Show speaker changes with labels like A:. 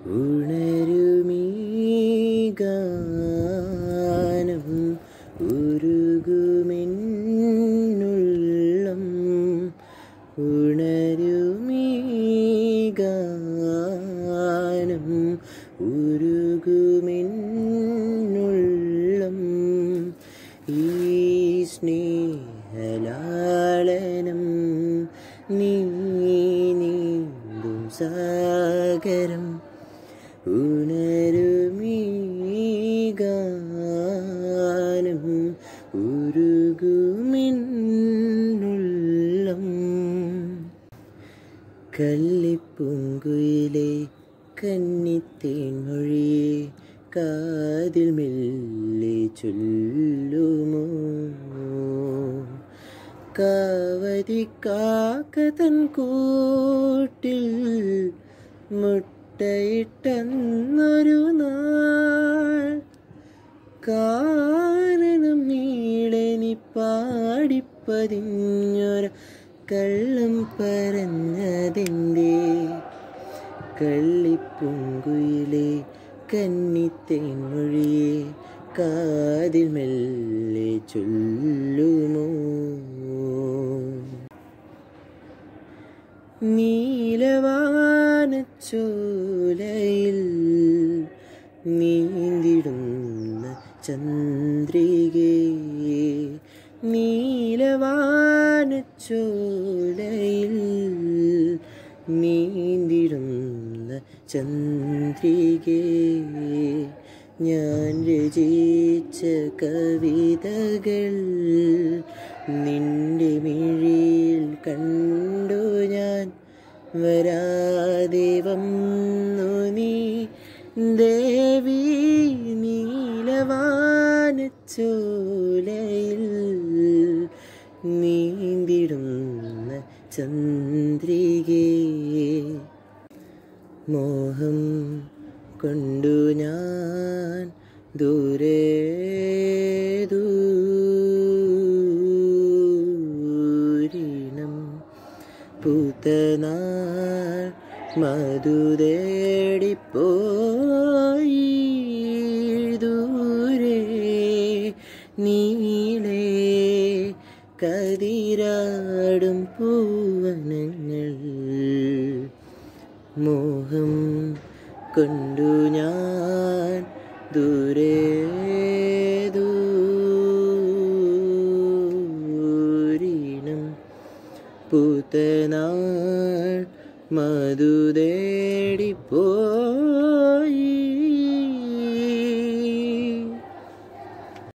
A: ഉണരുമീ ഗാനം ഉരുകുമെന്നുള്ളം ഉണരുമീ ഗാനം ഉരുകുമെന്നുള്ളം ഈ സ്നേഹലാളനം നീ നീന്തും സാഗരം ഉണരുമീ ഗാനം ഉരുകുമെന്നുള്ളം കല്ലിപ്പൂങ്കുയിലെ കന്നിത്തേൻ മൊഴിയെ കാതിൽ മെല്ലെ ചൊല്ലുമോ കാവതി കാക്ക തൻ കൂട്ടിൽ മുട്ടയിട്ടെന്നൊരു നാൾ കാരണം നീളനി പാടിപ്പതിഞ്ഞൊര കള്ളം പറഞ്ഞതെന്തേ കള്ളിപ്പൂങ്കുയിലെ കന്നിത്തേൻ മൊഴിയെ കാതിൽ മെല്ലെ ചൊല്ലുമോ നീലവാനച്ചോലയിൽ നീന്തിടുന്ന ചന്ദ്രികേ നീലവാനച്ചോലയിൽ നീന്തിടുന്ന ചന്ദ്രികേ ഞാൻ രചിച്ച കവിതകൾ നിന്റെ മിഴിയിൽ കണ്ടു ഞാൻ വരാതെ വന്നു നീ ദേവി നീലവാനച്ചോലയിൽ നീന്തിടുന്ന ചന്ദ്രികേ മോഹം കൊണ്ടു ഞാൻ ദൂരെ ദൂരീണം പൂത്തനാൾ മധുതേടിപ്പോയി ദൂരെ നീളെ കതിരാടും പൂവനങ്ങൾ മോഹം കൊണ്ടു ഞാൻ ദൂരെ ദൂരീണം പൂത്തനാൾ മധുതേടിപ്പോ